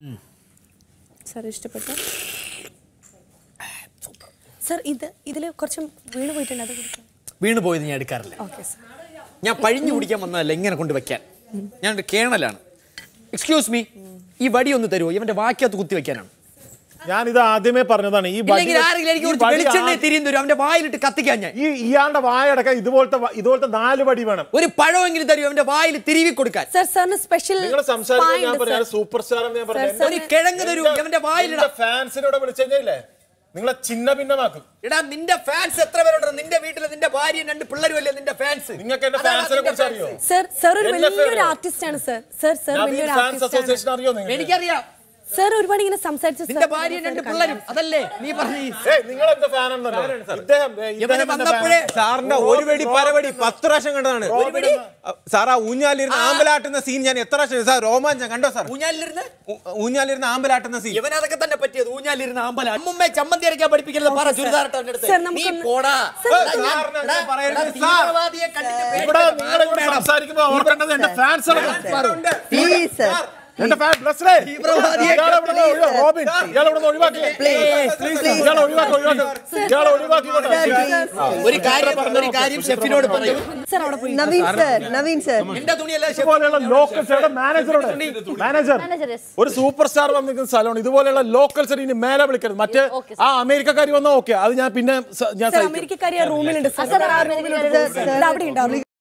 Sir ഇഷ്ടപ്പെട്ടു sir ഇത് ഇതിൽ കുറച്ച് വീണ് പോയിട്ടുണ്ട് അത് കൊടുക്കാം വീണ് പോയത് ഞാൻ എടുക്കാറില്ല ഓക്കെ സാർ ഞാൻ പഴിഞ്ഞു പിടിക്കാൻ വന്നതല്ല ഇങ്ങനെ കൊണ്ട് വെക്കാൻ ഞാനൊരു കേണലാണ് എക്സ്ക്യൂസ് മീ ഈ വടി ഒന്ന് തരുമോ ഇവന്റെ വാക്കകത്ത് കുത്തി വെക്കാനാണ് ഞാൻ ഇത് ആദ്യമേ പറഞ്ഞതാണ് ഈ വടി- ഇല്ലെങ്കിൽ ആരെങ്കിലും എനിക്ക് ഈ കുറച്ച് വടി വെളിച്ചെണ്ണ ആ- തിരിയും തരും അവന്റെ വായിലിട്ട് കത്തിക്കാൻ ഞാൻ ഈ ഇയാളുടെ വായടക്കം ഇതുപോലത്തെ വ- ഇതുപോലത്തെ നാല് വടി വേണം ഒരു പഴമെങ്കിലും തരും അവന്റെ വായിൽ തിരിവി കൊടുക്കാൻ സാർ സാറിന് സ്പെഷ്യൽ നിങ്ങൾ സംസാരിക്കുമ്പോൾ ഞാൻ പറയാം സൂപ്പർ സ്റ്റാർ എന്ന് ഞാൻ പറയാം ഒരു കിഴങ്ങ് തരൂ അവന്റെ വായിലിടാം ഫാൻസിനോട് വിളിച്ചു കഴിഞ്ഞാലേ നിങ്ങളെ ചിന്ന ഭിന്നമാക്കും എടാ നിന്റെ ഫാൻസ് എത്ര പേരുണ്ട് നിന്റെ വീട്ടിൽ നിന്റെ ഭാര്യയും രണ്ട് പിള്ളേരും അല്ലേ നിന്റെ ഫാൻസ് നിങ്ങൾക്ക് എന്റെ ഫാൻസിനെ കുറിച്ച് അറിയോ സാർ സാർ ഒരു എന്നെ വലിയൊരു ഫേവറോ? ആർട്ടിസ്റ്റ് ആണ് സാർ സാർ സാർ നവീൻ വലിയൊരു ഫാൻസ് ആർട്ടിസ്റ്റ് ആണ് അസോസിയേഷൻ അറിയോ നിങ്ങൾക്ക് എനിക്കറിയാം സാർ ഒരുപാട് ഇങ്ങനെ സംസാരിച്ചു നിന്റെ ഭാര്യയും രണ്ട് പിള്ളേരും അതല്ലേ നീ പറഞ്ഞു ഏയ് നിങ്ങൾ എന്താ ഫാൻ ഇദ്ദേഹം ഏ, ഇവന് ഇദ്ദേഹം എന്റെ വന്നപ്പോഴേ fan. സാറിന്റെ ഒരു വെടി പരവടി പത്ത് പ്രാവശ്യം കണ്ടതാണ് സാർ ആ ഊഞ്ഞാലിരുന്ന് ആമ്പലാട്ടുന്ന സീൻ ഞാൻ എത്ര പ്രാവശ്യം സാർ രോമാഞ്ചം കണ്ടോ സാർ ഊഞ്ഞാലിരുന്ന് ഊ- ഊഞ്ഞാലിരുന്ന് ആമ്പലാട്ടുന്ന സീൻ ഇവൻ അതൊക്കെ തന്നെ പറ്റിയത് ഊഞ്ഞാലിരുന്ന അമ്പല അമ്മുമ്മയെ ചമ്മന്തി അരയ്ക്കാൻ പഠിപ്പിക്കരുത് പറ ചുരിദാറിട്ട് അവന്റെ അടുത്ത് സാർ, നീ നമുക്കൊന്ന് പോടാ സാർ, എടാ, ഞാൻ- സാറിന് എടാ, അങ്ങനെ പറയരുത്, എടാ, സാർ. തീവ്രവാദിയെ കണ്ടിട്ട് ഇവിടെ പേടിക്കണം. നിങ്ങൾ ഇവിടെ സംസാരിക്കുമ്പോൾ ഓർക്കേണ്ടത് എന്റെ ഫാൻസ് പ്ലീസ് സർ എന്റെ ഫാൻ ബ്ലസ്ലേ തീവ്രവാദിയെ ഇയാളെ ഇവിടെ നിന്ന് ഒഴിവാ- റോബിൻ ഇയാളെ ഇവിടെ നിന്ന് ഒഴിവാക്കില്ലേ ഇയാളെ ഒഴിവാക്കി ഒഴിവാക്കി ഇയാളെ ഒഴിവാക്കി ഒരു കാര്യം ഒരു കാര്യം ഷെഫിനോട് പറയൂ സാർ അവിടെ പോയി നവീൻ സർ നവീൻ സർ എന്റെ തുണിയല്ല ഷെഫ് ഇതുപോലെയുള്ള ലോക്കൽസ് മാനേജറോട് മാനേജർ ഒരു സൂപ്പർ സ്റ്റാർ വന്ന് നിൽക്കുന്ന സ്ഥലമാണ് ഇതുപോലെയുള്ള ലോക്കൽസ് ഇനി മേലെ വിളിക്കരുത് മറ്റേ ആ അമേരിക്കക്കാരി വന്നാൽ ഓക്കെ അത് ഞാൻ പിന്നെ സ- ഞാൻ സാർ സഹിക്കും അമേരിക്കക്കാരി ആ റൂമിലുണ്ട് സാർ ആ റൂമിലുണ്ട് അവിടെ ഉണ്ടാവും